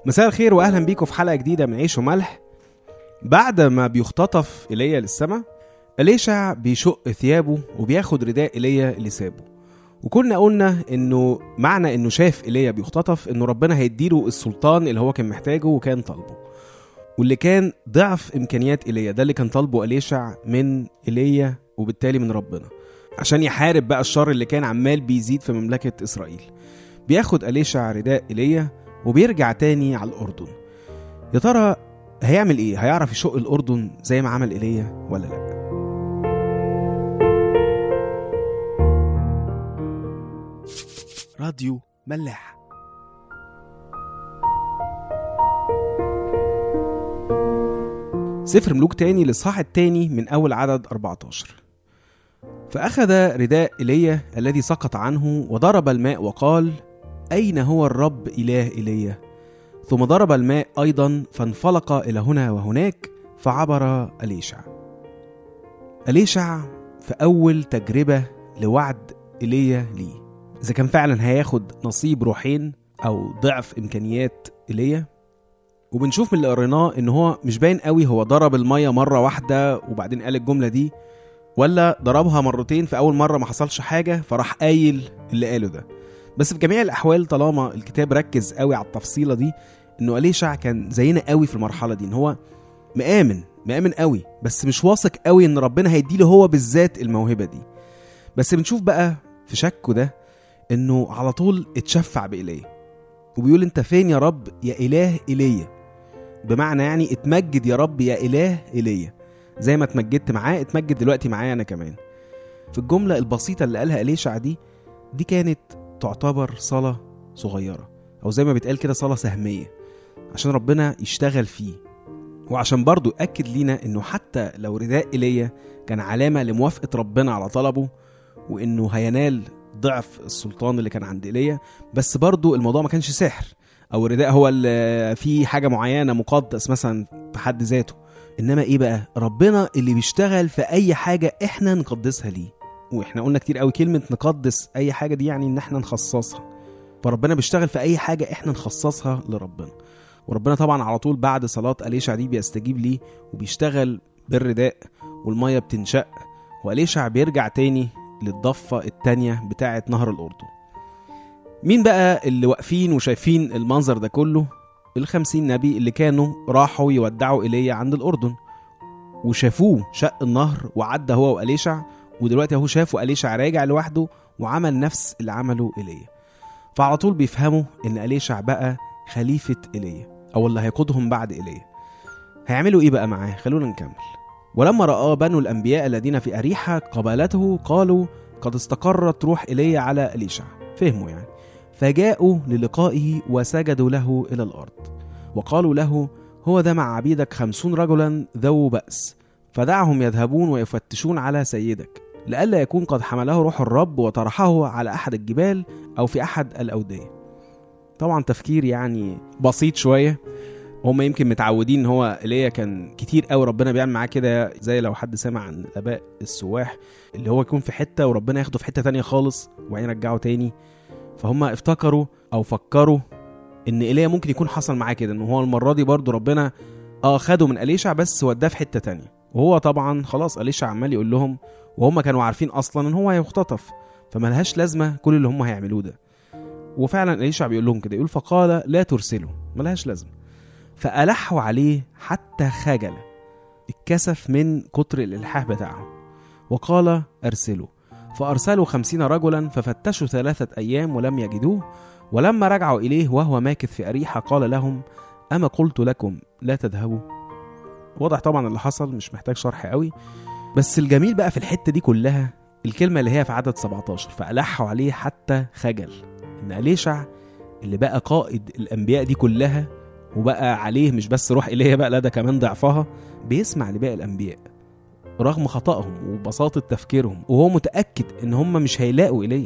مساء الخير واهلا بيكم في حلقه جديده من عيش وملح بعد ما بيختطف ايليا للسماء اليشع بيشق ثيابه وبياخد رداء ايليا اللي سابه وكنا قلنا انه معنى انه شاف ايليا بيختطف انه ربنا هيديله السلطان اللي هو كان محتاجه وكان طالبه واللي كان ضعف امكانيات ايليا ده اللي كان طالبه اليشع من ايليا وبالتالي من ربنا عشان يحارب بقى الشر اللي كان عمال بيزيد في مملكه اسرائيل بياخد اليشع رداء ايليا وبيرجع تاني على الأردن يا ترى هيعمل إيه؟ هيعرف يشق الأردن زي ما عمل إيليا ولا لأ؟ راديو ملاح سفر ملوك تاني للصاح التاني من أول عدد 14 فأخذ رداء إيليا الذي سقط عنه وضرب الماء وقال أين هو الرب إله إيليا؟ ثم ضرب الماء أيضا فانفلق إلى هنا وهناك فعبر أليشع أليشع في أول تجربة لوعد إيليا ليه إذا كان فعلا هياخد نصيب روحين أو ضعف إمكانيات إيليا وبنشوف من اللي قريناه إن هو مش باين قوي هو ضرب المية مرة واحدة وبعدين قال الجملة دي ولا ضربها مرتين في أول مرة ما حصلش حاجة فراح قايل اللي قاله ده بس في جميع الاحوال طالما الكتاب ركز قوي على التفصيله دي انه اليشع كان زينا قوي في المرحله دي ان هو مآمن مآمن قوي بس مش واثق قوي ان ربنا هيديله هو بالذات الموهبه دي بس بنشوف بقى في شكه ده انه على طول اتشفع بإيليا وبيقول انت فين يا رب يا اله ايليا بمعنى يعني اتمجد يا رب يا اله ايليا زي ما اتمجدت معاه اتمجد دلوقتي معايا انا كمان في الجمله البسيطه اللي قالها اليشع دي دي كانت تعتبر صلاة صغيرة أو زي ما بيتقال كده صلاة سهمية عشان ربنا يشتغل فيه وعشان برضه يأكد لينا إنه حتى لو رداء إيليا كان علامة لموافقة ربنا على طلبه وإنه هينال ضعف السلطان اللي كان عند إيليا بس برضه الموضوع ما كانش سحر أو الرداء هو اللي فيه حاجة معينة مقدس مثلا في حد ذاته إنما إيه بقى ربنا اللي بيشتغل في أي حاجة إحنا نقدسها ليه واحنا قلنا كتير قوي كلمه نقدس اي حاجه دي يعني ان احنا نخصصها فربنا بيشتغل في اي حاجه احنا نخصصها لربنا وربنا طبعا على طول بعد صلاه اليشع دي بيستجيب ليه وبيشتغل بالرداء والميه بتنشق واليشع بيرجع تاني للضفه التانيه بتاعه نهر الاردن مين بقى اللي واقفين وشايفين المنظر ده كله الخمسين نبي اللي كانوا راحوا يودعوا ايليا عند الاردن وشافوه شق النهر وعدى هو واليشع ودلوقتي اهو شافوا أليشع راجع لوحده وعمل نفس اللي عمله ايليا فعلى طول بيفهموا ان أليشع بقى خليفة ايليا او اللي هيقودهم بعد ايليا هيعملوا ايه بقى معاه خلونا نكمل ولما رآه بنو الأنبياء الذين في أريحة قبالته قالوا قد استقرت روح إيليا على أليشع فهموا يعني فجاءوا للقائه وسجدوا له إلى الأرض وقالوا له هو ذا مع عبيدك خمسون رجلا ذو بأس فدعهم يذهبون ويفتشون على سيدك لئلا يكون قد حمله روح الرب وطرحه على أحد الجبال أو في أحد الأودية طبعا تفكير يعني بسيط شوية هم يمكن متعودين ان هو ايليا كان كتير قوي ربنا بيعمل معاه كده زي لو حد سمع عن الاباء السواح اللي هو يكون في حته وربنا ياخده في حته تانية خالص وبعدين يرجعه تاني فهم افتكروا او فكروا ان ايليا ممكن يكون حصل معاه كده ان هو المره دي برضو ربنا اه خده من اليشع بس وداه في حته تانية وهو طبعا خلاص اليشع عمال يقول لهم وهم كانوا عارفين اصلا ان هو هيختطف فملهاش لازمه كل اللي هم هيعملوه ده وفعلا اليشع بيقول لهم كده يقول فقال لا ترسلوا ملهاش لازمه فألحوا عليه حتى خجل اتكسف من كتر الإلحاح بتاعهم وقال أرسلوا فأرسلوا خمسين رجلا ففتشوا ثلاثة أيام ولم يجدوه ولما رجعوا إليه وهو ماكث في أريحة قال لهم أما قلت لكم لا تذهبوا واضح طبعا اللي حصل مش محتاج شرح قوي بس الجميل بقى في الحتة دي كلها الكلمة اللي هي في عدد 17 فألحوا عليه حتى خجل إن أليشع اللي بقى قائد الأنبياء دي كلها وبقى عليه مش بس روح إليه بقى لا ده كمان ضعفها بيسمع لباقي الأنبياء رغم خطأهم وبساطة تفكيرهم وهو متأكد إن هم مش هيلاقوا إليه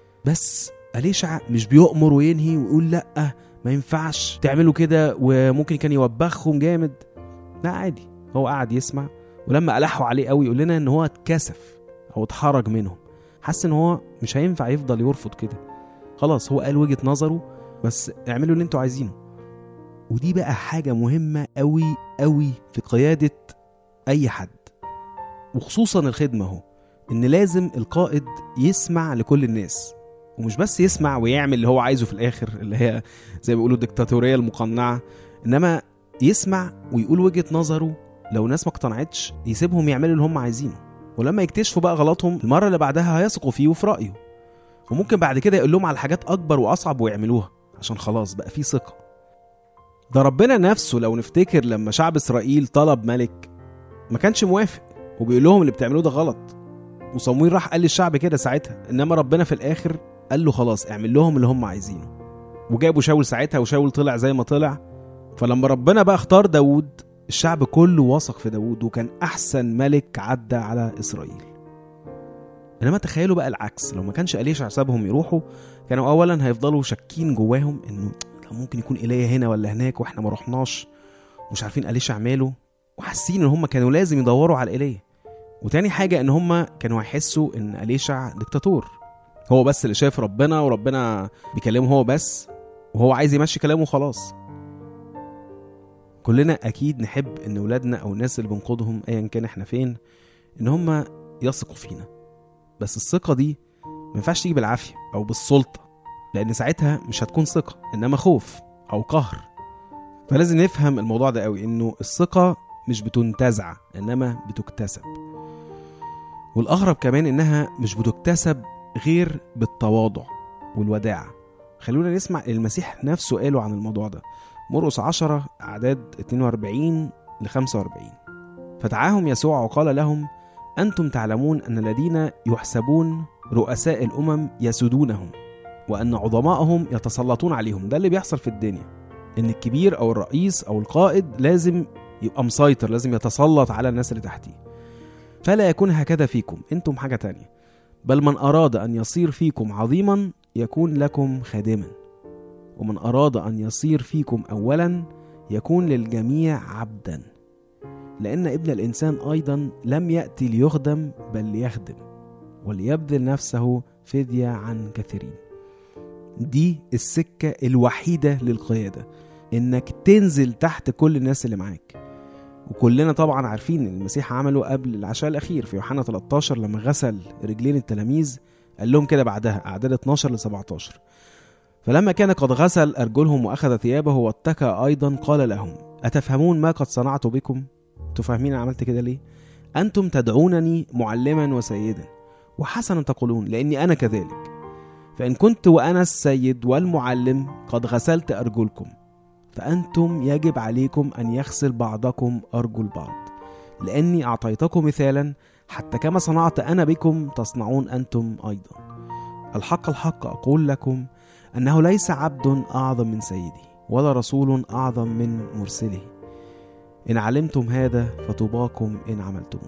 بس أليشع مش بيؤمر وينهي ويقول لأ ما ينفعش تعملوا كده وممكن كان يوبخهم جامد لا عادي هو قعد يسمع ولما ألحوا عليه قوي يقول لنا إن هو اتكسف أو اتحرج منهم حس إن هو مش هينفع يفضل يرفض كده خلاص هو قال وجهة نظره بس اعملوا اللي انتوا عايزينه ودي بقى حاجة مهمة أوي أوي في قيادة أي حد وخصوصا الخدمة اهو إن لازم القائد يسمع لكل الناس ومش بس يسمع ويعمل اللي هو عايزه في الآخر اللي هي زي ما بيقولوا الدكتاتورية المقنعة إنما يسمع ويقول وجهة نظره لو ناس ما اقتنعتش يسيبهم يعملوا اللي هم عايزينه ولما يكتشفوا بقى غلطهم المرة اللي بعدها هيثقوا فيه وفي رأيه وممكن بعد كده يقول لهم على حاجات أكبر وأصعب ويعملوها عشان خلاص بقى في ثقة ده ربنا نفسه لو نفتكر لما شعب إسرائيل طلب ملك ما كانش موافق وبيقول لهم اللي بتعملوه ده غلط وصمويل راح قال للشعب كده ساعتها انما ربنا في الاخر قال له خلاص اعمل لهم اللي هم عايزينه وجابوا شاول ساعتها وشاول طلع زي ما طلع فلما ربنا بقى اختار داوود الشعب كله وثق في داوود وكان احسن ملك عدى على اسرائيل انما تخيلوا بقى العكس لو ما كانش اليشع سابهم يروحوا كانوا اولا هيفضلوا شاكين جواهم انه لا ممكن يكون ايليا هنا ولا هناك واحنا ما رحناش مش عارفين اليشع ماله وحاسين ان هم كانوا لازم يدوروا على ايليا وتاني حاجه ان هم كانوا هيحسوا ان اليشع ديكتاتور هو بس اللي شايف ربنا وربنا بيكلمه هو بس وهو عايز يمشي كلامه وخلاص كلنا اكيد نحب ان ولادنا او الناس اللي بنقودهم ايا كان احنا فين ان هم يثقوا فينا بس الثقه دي ما ينفعش تيجي بالعافيه او بالسلطه لان ساعتها مش هتكون ثقه انما خوف او قهر فلازم نفهم الموضوع ده قوي انه الثقه مش بتنتزع انما بتكتسب والاغرب كمان انها مش بتكتسب غير بالتواضع والوداعه خلونا نسمع المسيح نفسه قاله عن الموضوع ده مرقس 10 أعداد 42 ل 45 فدعاهم يسوع وقال لهم أنتم تعلمون أن الذين يحسبون رؤساء الأمم يسودونهم وأن عظماءهم يتسلطون عليهم ده اللي بيحصل في الدنيا إن الكبير أو الرئيس أو القائد لازم يبقى مسيطر لازم يتسلط على الناس اللي تحتيه فلا يكون هكذا فيكم أنتم حاجة تانية بل من أراد أن يصير فيكم عظيما يكون لكم خادما ومن أراد أن يصير فيكم أولا يكون للجميع عبدا لأن ابن الإنسان أيضا لم يأتي ليخدم بل ليخدم وليبذل نفسه فدية عن كثيرين دي السكة الوحيدة للقيادة إنك تنزل تحت كل الناس اللي معاك وكلنا طبعا عارفين ان المسيح عمله قبل العشاء الاخير في يوحنا 13 لما غسل رجلين التلاميذ قال لهم كده بعدها اعداد 12 ل 17 فلما كان قد غسل أرجلهم وأخذ ثيابه واتكى أيضا قال لهم أتفهمون ما قد صنعت بكم؟ تفهمين عملت كده ليه؟ أنتم تدعونني معلما وسيدا وحسنا تقولون لأني أنا كذلك فإن كنت وأنا السيد والمعلم قد غسلت أرجلكم فأنتم يجب عليكم أن يغسل بعضكم أرجل بعض لأني أعطيتكم مثالا حتى كما صنعت أنا بكم تصنعون أنتم أيضا الحق الحق أقول لكم أنه ليس عبد أعظم من سيدي ولا رسول أعظم من مرسله إن علمتم هذا فطوباكم إن عملتموه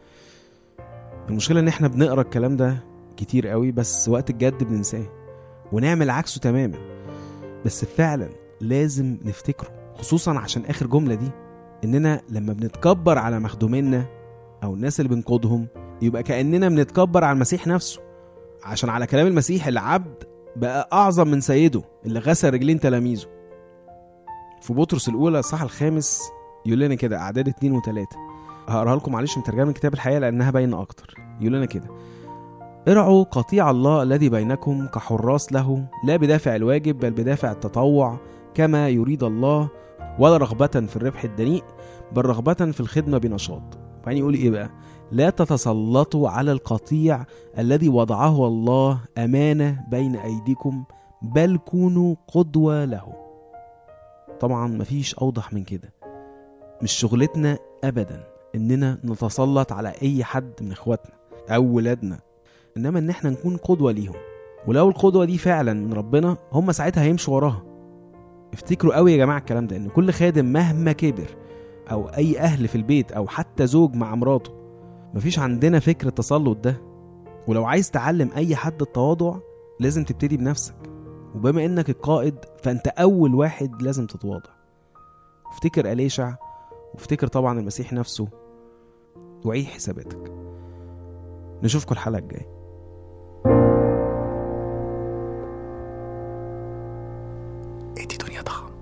المشكلة إن إحنا بنقرأ الكلام ده كتير قوي بس وقت الجد بننساه ونعمل عكسه تماما بس فعلا لازم نفتكره خصوصا عشان آخر جملة دي إننا لما بنتكبر على مخدومينا أو الناس اللي بنقودهم يبقى كأننا بنتكبر على المسيح نفسه عشان على كلام المسيح العبد بقى أعظم من سيده اللي غسل رجلين تلاميذه في بطرس الأولى الصح الخامس يقول لنا كده أعداد اتنين وتلاتة هقراها لكم معلش من ترجمة كتاب الحياة لأنها باينة أكتر يقول لنا كده ارعوا قطيع الله الذي بينكم كحراس له لا بدافع الواجب بل بدافع التطوع كما يريد الله ولا رغبة في الربح الدنيء بل رغبة في الخدمة بنشاط يعني يقول إيه بقى لا تتسلطوا على القطيع الذي وضعه الله امانه بين ايديكم بل كونوا قدوه له طبعا مفيش اوضح من كده مش شغلتنا ابدا اننا نتسلط على اي حد من اخواتنا او ولادنا انما ان احنا نكون قدوه ليهم ولو القدوه دي فعلا من ربنا هم ساعتها هيمشوا وراها افتكروا قوي يا جماعه الكلام ده ان كل خادم مهما كبر او اي اهل في البيت او حتى زوج مع مراته مفيش عندنا فكر التسلط ده ولو عايز تعلم اي حد التواضع لازم تبتدي بنفسك وبما انك القائد فانت اول واحد لازم تتواضع افتكر اليشع وافتكر طبعا المسيح نفسه وعيد حساباتك نشوفكم الحلقه الجايه ايه دي دنيا ضخم